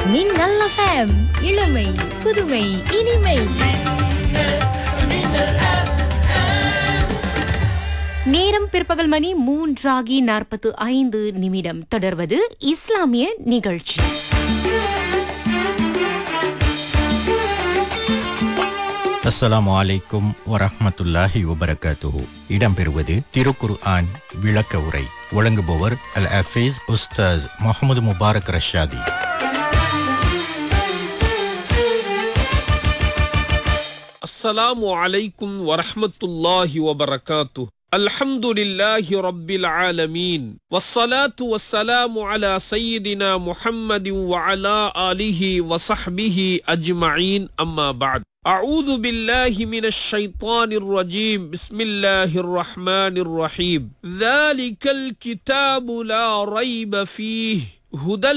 மின்னல் எஃப்எம் இளமை புதுமை இனிமை நேரம் பிற்பகல் மணி மூன்றாகி நாற்பத்து ஐந்து நிமிடம் தொடர்வது இஸ்லாமிய நிகழ்ச்சி அஸ்ஸலாமு அலைக்கும் வரஹ்மத்துல்லாஹி வபரகாத்துஹு இடம்பெறுவது திருக்குர் ஆன் விளக்க உரை வழங்குபவர் அல் அஃபீஸ் உஸ்தாஸ் முகமது முபாரக் ரஷாதி السلام عليكم ورحمة الله وبركاته الحمد لله رب العالمين والصلاة والسلام على سيدنا محمد وعلى آله وصحبه أجمعين أما بعد أعوذ بالله من الشيطان الرجيم بسم الله الرحمن الرحيم ذلك الكتاب لا ريب فيه هدى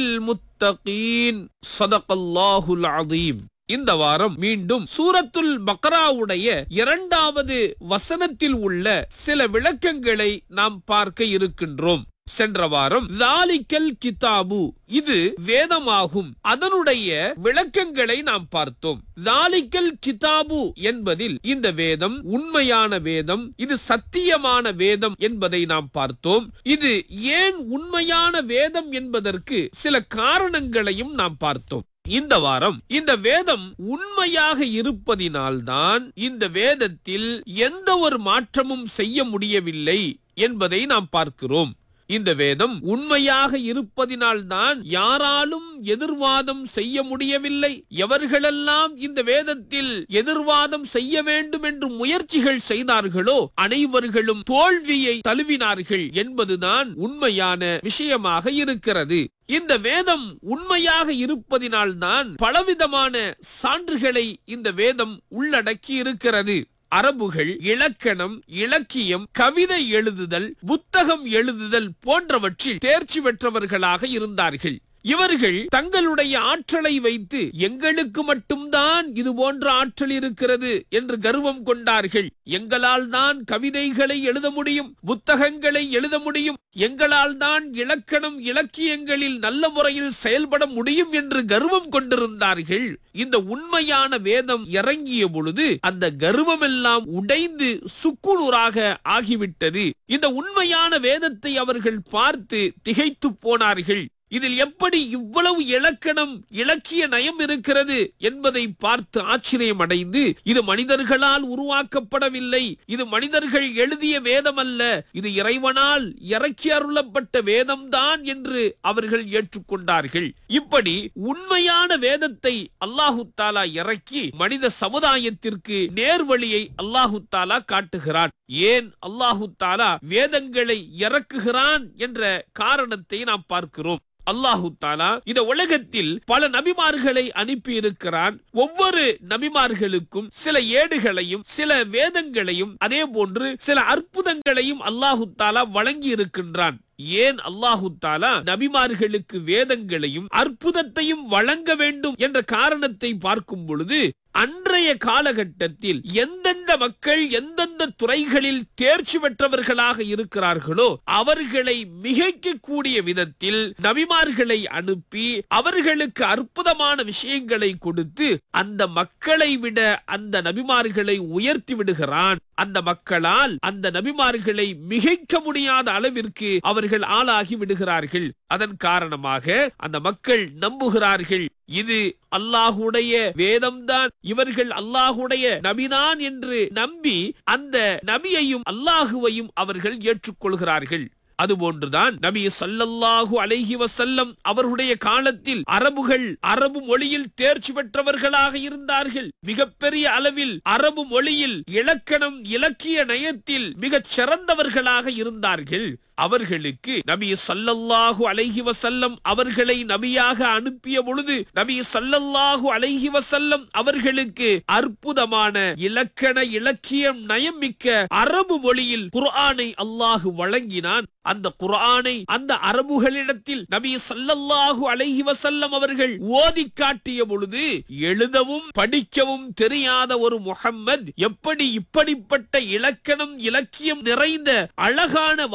للمتقين صدق الله العظيم இந்த வாரம் மீண்டும் சூரத்துல் பக்ராவுடைய இரண்டாவது வசனத்தில் உள்ள சில விளக்கங்களை நாம் பார்க்க இருக்கின்றோம் சென்ற வாரம் தாலிக்கல் கிதாபு இது வேதமாகும் அதனுடைய விளக்கங்களை நாம் பார்த்தோம் தாலிக்கல் கிதாபு என்பதில் இந்த வேதம் உண்மையான வேதம் இது சத்தியமான வேதம் என்பதை நாம் பார்த்தோம் இது ஏன் உண்மையான வேதம் என்பதற்கு சில காரணங்களையும் நாம் பார்த்தோம் இந்த வாரம் இந்த வேதம் உண்மையாக இருப்பதினால்தான் இந்த வேதத்தில் எந்த ஒரு மாற்றமும் செய்ய முடியவில்லை என்பதை நாம் பார்க்கிறோம் இந்த வேதம் உண்மையாக இருப்பதினால்தான் யாராலும் எதிர்வாதம் செய்ய முடியவில்லை எவர்களெல்லாம் இந்த வேதத்தில் எதிர்வாதம் செய்ய வேண்டும் என்று முயற்சிகள் செய்தார்களோ அனைவர்களும் தோல்வியை தழுவினார்கள் என்பதுதான் உண்மையான விஷயமாக இருக்கிறது இந்த வேதம் உண்மையாக இருப்பதினால்தான் பலவிதமான சான்றுகளை இந்த வேதம் உள்ளடக்கி இருக்கிறது அரபுகள் இலக்கணம் இலக்கியம் கவிதை எழுதுதல் புத்தகம் எழுதுதல் போன்றவற்றில் தேர்ச்சி பெற்றவர்களாக இருந்தார்கள் இவர்கள் தங்களுடைய ஆற்றலை வைத்து எங்களுக்கு மட்டும்தான் இது போன்ற ஆற்றல் இருக்கிறது என்று கர்வம் கொண்டார்கள் எங்களால் தான் கவிதைகளை எழுத முடியும் புத்தகங்களை எழுத முடியும் எங்களால் தான் இலக்கணம் இலக்கியங்களில் நல்ல முறையில் செயல்பட முடியும் என்று கர்வம் கொண்டிருந்தார்கள் இந்த உண்மையான வேதம் இறங்கிய பொழுது அந்த கர்வமெல்லாம் உடைந்து சுக்குநூறாக ஆகிவிட்டது இந்த உண்மையான வேதத்தை அவர்கள் பார்த்து திகைத்து போனார்கள் இதில் எப்படி இவ்வளவு இலக்கணம் இலக்கிய நயம் இருக்கிறது என்பதை பார்த்து ஆச்சரியம் அடைந்து இது மனிதர்களால் உருவாக்கப்படவில்லை இது மனிதர்கள் எழுதிய வேதம் அல்ல இது இறைவனால் இறக்கி அருளப்பட்ட வேதம்தான் என்று அவர்கள் ஏற்றுக்கொண்டார்கள் இப்படி உண்மையான வேதத்தை அல்லாஹு தாலா இறக்கி மனித சமுதாயத்திற்கு நேர்வழியை அல்லாஹு தாலா காட்டுகிறான் ஏன் அல்லாஹு தாலா வேதங்களை இறக்குகிறான் என்ற காரணத்தை நாம் பார்க்கிறோம் அல்லாஹு தாலா இந்த உலகத்தில் பல நபிமார்களை அனுப்பி இருக்கிறான் ஒவ்வொரு நபிமார்களுக்கும் சில ஏடுகளையும் சில வேதங்களையும் அதே போன்று சில அற்புதங்களையும் அல்லாஹு தாலா வழங்கி இருக்கின்றான் ஏன் அல்லாஹு தாலா நபிமார்களுக்கு வேதங்களையும் அற்புதத்தையும் வழங்க வேண்டும் என்ற காரணத்தை பார்க்கும் பொழுது அன்றைய காலகட்டத்தில் எந்தெந்த மக்கள் எந்தெந்த துறைகளில் தேர்ச்சி பெற்றவர்களாக இருக்கிறார்களோ அவர்களை மிகைக்கக்கூடிய விதத்தில் நபிமார்களை அனுப்பி அவர்களுக்கு அற்புதமான விஷயங்களை கொடுத்து அந்த மக்களை விட அந்த நபிமார்களை உயர்த்தி விடுகிறான் அந்த மக்களால் அந்த நபிமார்களை மிகைக்க முடியாத அளவிற்கு அவர்கள் ஆளாகி விடுகிறார்கள் அதன் காரணமாக அந்த மக்கள் நம்புகிறார்கள் இது அல்லாஹுடைய வேதம்தான் இவர்கள் அல்லாஹுடைய நபிதான் என்று நம்பி அந்த நபியையும் அல்லாஹுவையும் அவர்கள் ஏற்றுக்கொள்கிறார்கள் அதுபோன்றுதான் நபி சல்லல்லாஹு அலைஹி வசல்லம் அவர்களுடைய காலத்தில் அரபுகள் அரபு மொழியில் தேர்ச்சி பெற்றவர்களாக இருந்தார்கள் மிகப்பெரிய அளவில் அரபு மொழியில் இலக்கணம் இலக்கிய நயத்தில் மிகச் சிறந்தவர்களாக இருந்தார்கள் அவர்களுக்கு நபி சல்லல்லாஹு அலைஹி வசல்லம் அவர்களை நபியாக அனுப்பிய பொழுது நபி சல்லல்லாஹு அலைஹி வசல்லம் அவர்களுக்கு அற்புதமான இலக்கண இலக்கியம் நயம் மிக்க அரபு மொழியில் குர்ஆனை அல்லாஹு வழங்கினான் அந்த குர்ஆனை அந்த அரபுகளிடத்தில் நபி சல்லல்லாஹு அலைஹி வசல்லம் அவர்கள் ஓதி காட்டிய பொழுது எழுதவும் படிக்கவும் தெரியாத ஒரு முஹம்மத் எப்படி இப்படிப்பட்ட இலக்கணம் இலக்கியம் நிறைந்த அழகான வார்த்தையை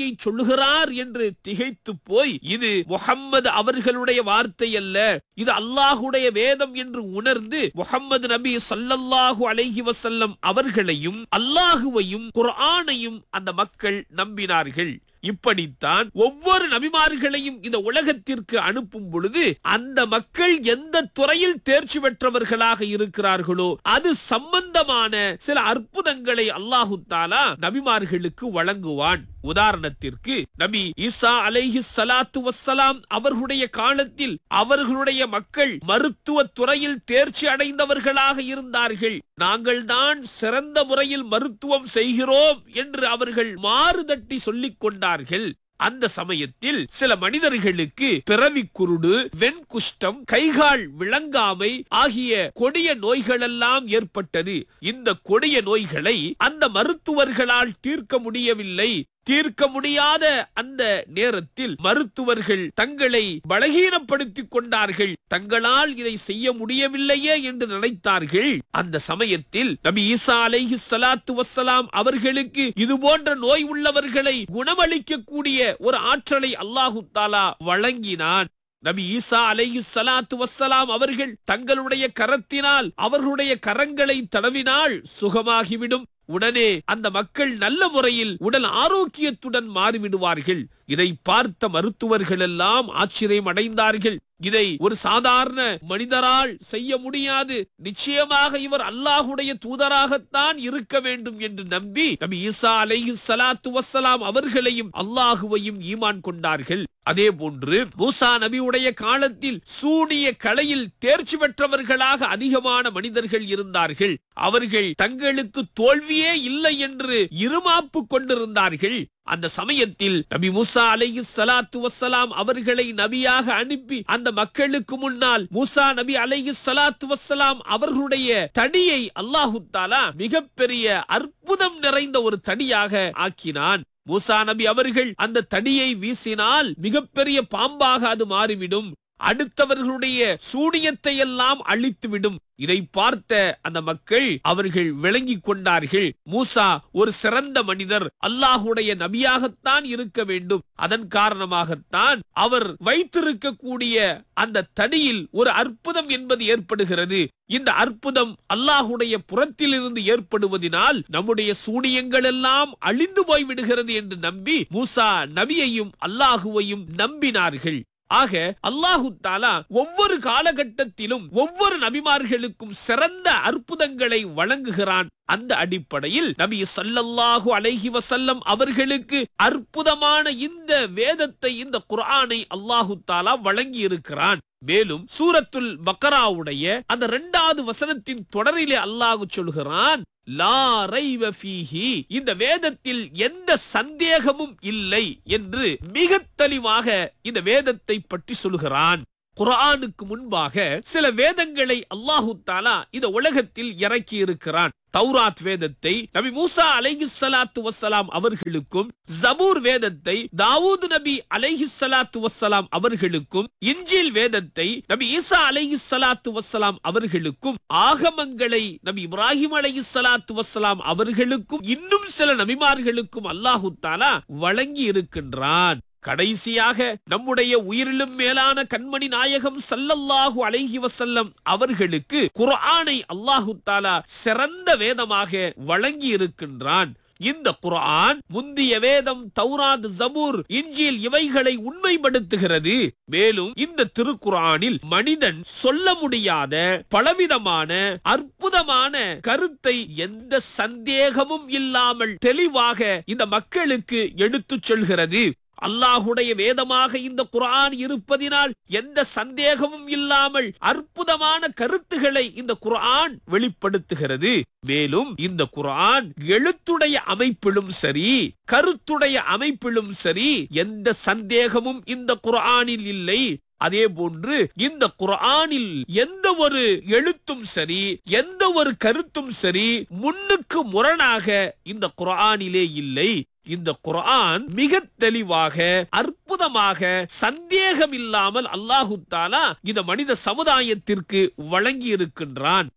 வார்த்தையை சொல்லுகிறார் என்று திகைத்து போய் இது முகம்மது அவர்களுடைய வார்த்தை அல்ல இது அல்லாஹுடைய வேதம் என்று உணர்ந்து முகம்மது நபி ஸல்லல்லாஹு அலைஹி வஸல்லம் அவர்களையும் அல்லாஹுவையும் குர்ஆனையும் அந்த மக்கள் நம்பினார்கள் இப்படித்தான் ஒவ்வொரு நபிமார்களையும் இந்த உலகத்திற்கு அனுப்பும் பொழுது அந்த மக்கள் எந்த துறையில் தேர்ச்சி பெற்றவர்களாக இருக்கிறார்களோ அது சம்பந்தமான சில அற்புதங்களை அல்லாஹு தாலா நபிமார்களுக்கு வழங்குவான் உதாரணத்திற்கு நபி ஈசா அலைஹி ஸலாத்து வஸ்ஸலாம் அவர்களுடைய காலத்தில் அவர்களுடைய மக்கள் மருத்துவ துறையில் தேர்ச்சி அடைந்தவர்களாக இருந்தார்கள் நாங்கள் தான் சிறந்த முறையில் மருத்துவம் செய்கிறோம் என்று அவர்கள் மாறுதட்டி சொல்லிக் கொண்டார்கள் அந்த சமயத்தில் சில மனிதர்களுக்கு பிறவி குருடு வெண்குஷ்டம் கைகால் விளங்காமை ஆகிய கொடிய நோய்களெல்லாம் ஏற்பட்டது இந்த கொடிய நோய்களை அந்த மருத்துவர்களால் தீர்க்க முடியவில்லை தீர்க்க முடியாத அந்த நேரத்தில் மருத்துவர்கள் தங்களை பலகீனப்படுத்திக் கொண்டார்கள் தங்களால் இதை செய்ய முடியவில்லையே என்று நினைத்தார்கள் அந்த சமயத்தில் நபி ஈசா அலைஹி ஸலாத்து வஸ்ஸலாம் அவர்களுக்கு இது போன்ற நோய் உள்ளவர்களை குணமளிக்கக்கூடிய ஒரு ஆற்றலை அல்லாஹு தாலா வழங்கினான் நபி ஈசா அலைஹி ஸலாத்து வஸ்ஸலாம் அவர்கள் தங்களுடைய கரத்தினால் அவர்களுடைய கரங்களை தடவினால் சுகமாகிவிடும் உடனே அந்த மக்கள் நல்ல முறையில் உடல் ஆரோக்கியத்துடன் மாறிவிடுவார்கள் இதை பார்த்த மருத்துவர்கள் எல்லாம் ஆச்சரியம் அடைந்தார்கள் இதை ஒரு சாதாரண மனிதரால் செய்ய முடியாது நிச்சயமாக இவர் அல்லாஹுடைய தூதராகத்தான் இருக்க வேண்டும் என்று நம்பி நபி ஈசா அலைஹி ஸலாத்து வஸ்ஸலாம் அவர்களையும் அல்லாஹுவையும் ஈமான் கொண்டார்கள் அதே போன்று மூசா நபியுடைய காலத்தில் சூனிய கலையில் தேர்ச்சி பெற்றவர்களாக அதிகமான மனிதர்கள் இருந்தார்கள் அவர்கள் தங்களுக்கு தோல்வியே இல்லை என்று இருமாப்பு கொண்டிருந்தார்கள் அந்த சமயத்தில் நபி மூசா அலைஹி ஸலாத்து வஸ்ஸலாம் அவர்களை நபியாக அனுப்பி அந்த மக்களுக்கு முன்னால் மூசா நபி அலைஹி ஸலாத்து வஸ்ஸலாம் அவர்களுடைய தடியை அல்லாஹு தாலா மிகப்பெரிய அற்புதம் நிறைந்த ஒரு தடியாக ஆக்கினான் மூசா நபி அவர்கள் அந்த தடியை வீசினால் மிகப்பெரிய பாம்பாக அது மாறிவிடும் அடுத்தவர்களுடைய சூனியத்தை எல்லாம் அழித்துவிடும் இதை பார்த்த அந்த மக்கள் அவர்கள் விளங்கிக் கொண்டார்கள் மூசா ஒரு சிறந்த மனிதர் அல்லாஹுடைய நபியாகத்தான் இருக்க வேண்டும் அதன் காரணமாகத்தான் அவர் வைத்திருக்கக்கூடிய அந்த தடியில் ஒரு அற்புதம் என்பது ஏற்படுகிறது இந்த அற்புதம் அல்லாஹுடைய புறத்திலிருந்து ஏற்படுவதினால் நம்முடைய சூனியங்கள் எல்லாம் அழிந்து போய்விடுகிறது என்று நம்பி மூசா நபியையும் அல்லாஹுவையும் நம்பினார்கள் ஆக அல்லாஹு தாலா ஒவ்வொரு காலகட்டத்திலும் ஒவ்வொரு நபிமார்களுக்கும் சிறந்த அற்புதங்களை வழங்குகிறான் அந்த அடிப்படையில் நபி ஸல்லல்லாஹு அலைஹி வஸல்லம் அவர்களுக்கு அற்புதமான இந்த வேதத்தை இந்த குர்ஆனை அல்லாஹு தாலா வழங்கி இருக்கிறான் மேலும் சூரத்துல் பக்கராவுடைய அந்த இரண்டாவது வசனத்தின் தொடரிலே அல்லாஹ் சொல்கிறான் லா ரைவ ஃபீஹி இந்த வேதத்தில் எந்த சந்தேகமும் இல்லை என்று மிக தெளிவாக இந்த வேதத்தை பற்றி சொல்கிறான் குர்ஆனுக்கு முன்பாக சில வேதங்களை அல்லாஹு தாலா இந்த உலகத்தில் இறக்கி இருக்கிறான் தௌராத் வேதத்தை நபி மூசா அலைஹி ஸலாத்து வஸ்ஸலாம் அவர்களுக்கும் ஜபூர் வேதத்தை தாவூத் நபி அலைஹி ஸலாத்து வஸ்ஸலாம் அவர்களுக்கும் இன்ஜில் வேதத்தை நபி ஈசா அலைஹி ஸலாத்து வஸ்ஸலாம் அவர்களுக்கும் ஆகமங்களை நபி இப்ராஹிம் அலைஹி ஸலாத்து வஸ்ஸலாம் அவர்களுக்கும் இன்னும் சில நபிமார்களுக்கும் அல்லாஹு தாலா வழங்கி இருக்கின்றான் கடைசியாக நம்முடைய உயிரிலும் மேலான கண்மணி நாயகம் சல்லல்லாஹு அலைஹி வசல்லம் அவர்களுக்கு குர்ஆனை அல்லாஹு தாலா சிறந்த வேதமாக வழங்கி இருக்கின்றான் இந்த குர்ஆன் முந்திய வேதம் தௌராத் ஜபூர் இஞ்சில் இவைகளை உண்மைப்படுத்துகிறது மேலும் இந்த திருக்குர்ஆனில் மனிதன் சொல்ல முடியாத பலவிதமான அற்புதமான கருத்தை எந்த சந்தேகமும் இல்லாமல் தெளிவாக இந்த மக்களுக்கு எடுத்துச் சொல்கிறது அல்லாஹுடைய வேதமாக இந்த குர்ஆன் இருப்பதினால் எந்த சந்தேகமும் இல்லாமல் அற்புதமான கருத்துகளை இந்த குர்ஆன் வெளிப்படுத்துகிறது மேலும் இந்த குர்ஆன் எழுத்துடைய அமைப்பிலும் சரி கருத்துடைய அமைப்பிலும் சரி எந்த சந்தேகமும் இந்த குர்ஆனில் இல்லை அதே போன்று இந்த குர்ஆனில் எந்த ஒரு எழுத்தும் சரி எந்த ஒரு கருத்தும் சரி முன்னுக்கு முரணாக இந்த குர்ஆனிலே இல்லை இந்த குர்ஆன் மிக தெளிவாக அற்புதமாக சந்தேகம் இல்லாமல் அல்லாஹு தாலா இந்த மனித சமுதாயத்திற்கு வழங்கி இருக்கின்றான்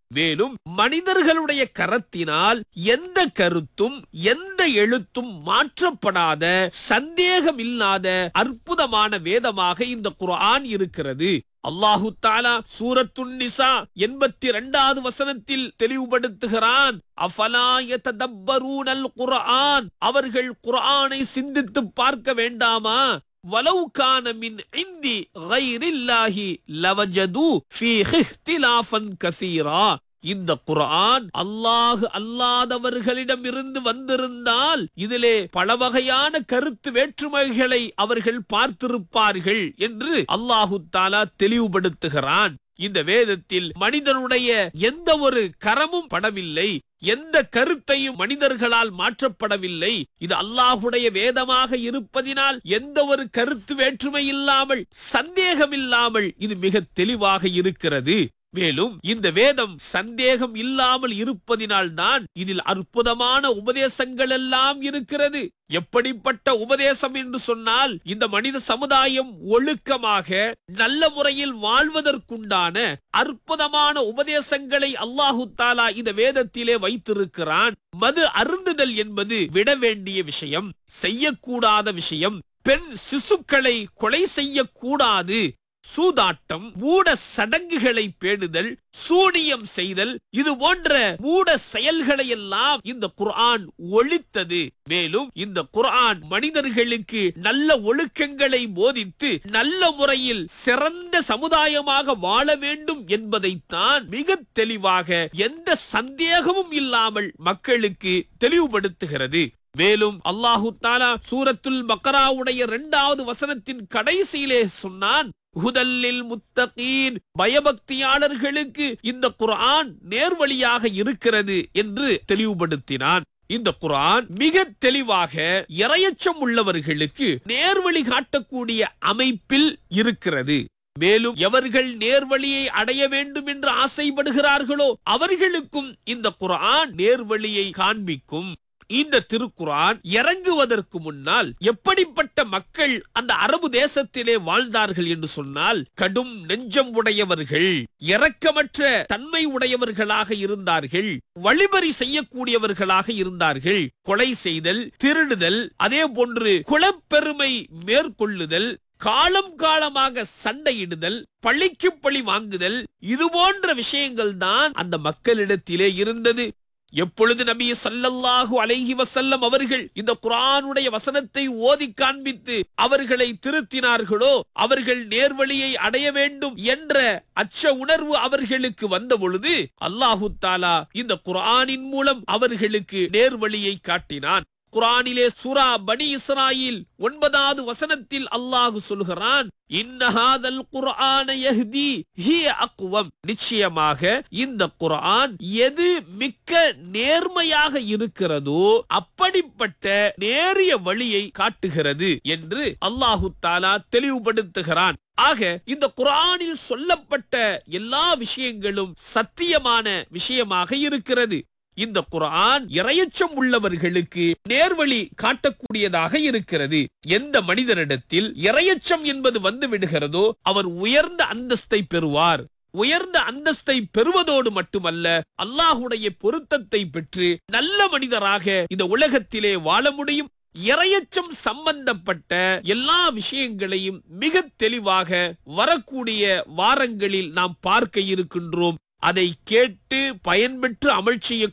மேலும் மனிதர்களுடைய கரத்தினால் எந்த கருத்தும் எந்த எழுத்தும் மாற்றப்படாத சந்தேகம் இல்லாத அற்புதமான வேதமாக இந்த குர்ஆன் இருக்கிறது அல்லாஹு தாலா சூரத்துன் நிசா எண்பத்தி இரண்டாவது வசனத்தில் தெளிவுபடுத்துகிறான் அஃபலா யததப்பரூனல் குர்ஆன் அவர்கள் குர்ஆனை சிந்தித்து பார்க்க வேண்டாமா வலவு கான மின் இந்தி கைரில்லாஹி லவஜது ஃபீஹி இஹ்திலாஃபன் கஸீரா இந்த குர்ஆன் அல்லாஹ் அல்லாதவர்களிடம் இருந்து வந்திருந்தால் இதிலே பல வகையான கருத்து வேற்றுமைகளை அவர்கள் பார்த்திருப்பார்கள் என்று அல்லாஹு தாலா தெளிவுபடுத்துகிறான் இந்த வேதத்தில் மனிதனுடைய எந்த ஒரு கரமும் படவில்லை எந்த கருத்தையும் மனிதர்களால் மாற்றப்படவில்லை இது அல்லாஹுடைய வேதமாக இருப்பதினால் எந்த ஒரு கருத்து வேற்றுமை இல்லாமல் சந்தேகம் இல்லாமல் இது மிக தெளிவாக இருக்கிறது மேலும் இந்த வேதம் சந்தேகம் இல்லாமல் இருப்பதினால் தான் இதில் அற்புதமான உபதேசங்கள் எல்லாம் இருக்கிறது எப்படிப்பட்ட உபதேசம் என்று சொன்னால் இந்த மனித சமுதாயம் ஒழுக்கமாக நல்ல முறையில் வாழ்வதற்குண்டான அற்புதமான உபதேசங்களை அல்லாஹு தாலா இந்த வேதத்திலே வைத்திருக்கிறான் மது அருந்துதல் என்பது விட வேண்டிய விஷயம் செய்யக்கூடாத விஷயம் பெண் சிசுக்களை கொலை செய்யக்கூடாது சூதாட்டம் மூட சடங்குகளை பேணுதல் சூனியம் செய்தல் இது போன்ற மூட செயல்களை எல்லாம் இந்த குர்ஆன் ஒழித்தது மேலும் இந்த குர்ஆன் மனிதர்களுக்கு நல்ல ஒழுக்கங்களை போதித்து நல்ல முறையில் சிறந்த சமுதாயமாக வாழ வேண்டும் என்பதைத்தான் மிக தெளிவாக எந்த சந்தேகமும் இல்லாமல் மக்களுக்கு தெளிவுபடுத்துகிறது மேலும் அல்லாஹு தாலா சூரத்துல் பக்கராவுடைய இரண்டாவது வசனத்தின் கடைசியிலே சொன்னான் ஹுதல்லில் முத்தகீன் பயபக்தியாளர்களுக்கு இந்த குர்ஆன் நேர்வழியாக இருக்கிறது என்று தெளிவுபடுத்தினான் இந்த குர்ஆன் மிக தெளிவாக இரையச்சம் உள்ளவர்களுக்கு நேர்வழி காட்டக்கூடிய அமைப்பில் இருக்கிறது மேலும் எவர்கள் நேர்வழியை அடைய வேண்டும் என்று ஆசைப்படுகிறார்களோ அவர்களுக்கும் இந்த குர்ஆன் நேர்வழியை காண்பிக்கும் இந்த திருக்குரான் இறங்குவதற்கு முன்னால் எப்படிப்பட்ட மக்கள் அந்த அரபு தேசத்திலே வாழ்ந்தார்கள் என்று சொன்னால் கடும் நெஞ்சம் உடையவர்கள் இரக்கமற்ற தன்மை உடையவர்களாக இருந்தார்கள் வழிபறி செய்யக்கூடியவர்களாக இருந்தார்கள் கொலை செய்தல் திருடுதல் அதே போன்று குலப்பெருமை மேற்கொள்ளுதல் காலம் காலமாக சண்டையிடுதல் பழிக்கு பழி வாங்குதல் இது போன்ற விஷயங்கள் தான் அந்த மக்களிடத்திலே இருந்தது எப்பொழுது நபி சல்லல்லாஹு அலைஹி வசல்லம் அவர்கள் இந்த குரானுடைய வசனத்தை ஓதி காண்பித்து அவர்களை திருத்தினார்களோ அவர்கள் நேர்வழியை அடைய வேண்டும் என்ற அச்ச உணர்வு அவர்களுக்கு வந்த பொழுது அல்லாஹு தாலா இந்த குரானின் மூலம் அவர்களுக்கு நேர்வழியை காட்டினான் குரானிலே சுரா பனி இஸ்ராயில் ஒன்பதாவது வசனத்தில் அல்லாஹு சொல்கிறான் இன்னஹாதல் குர்ஆன யஹ்தி ஹிய அக்வம் நிச்சயமாக இந்த குர்ஆன் எது மிக்க நேர்மையாக இருக்கிறதோ அப்படிப்பட்ட நேரிய வழியை காட்டுகிறது என்று அல்லாஹு தாலா தெளிவுபடுத்துகிறான் ஆக இந்த குர்ஆனில் சொல்லப்பட்ட எல்லா விஷயங்களும் சத்தியமான விஷயமாக இருக்கிறது இந்த குர்ஆன் இரையச்சம் உள்ளவர்களுக்கு நேர்வழி காட்டக்கூடியதாக இருக்கிறது எந்த மனிதனிடத்தில் இரையச்சம் என்பது வந்து விடுகிறதோ அவர் உயர்ந்த அந்தஸ்தை பெறுவார் உயர்ந்த அந்தஸ்தை பெறுவதோடு மட்டுமல்ல அல்லாஹுடைய பொருத்தத்தை பெற்று நல்ல மனிதராக இந்த உலகத்திலே வாழ முடியும் இரையச்சம் சம்பந்தப்பட்ட எல்லா விஷயங்களையும் மிக தெளிவாக வரக்கூடிய வாரங்களில் நாம் பார்க்க இருக்கின்றோம் அதை கேட்டு பயன்பெற்று அமல் செய்ய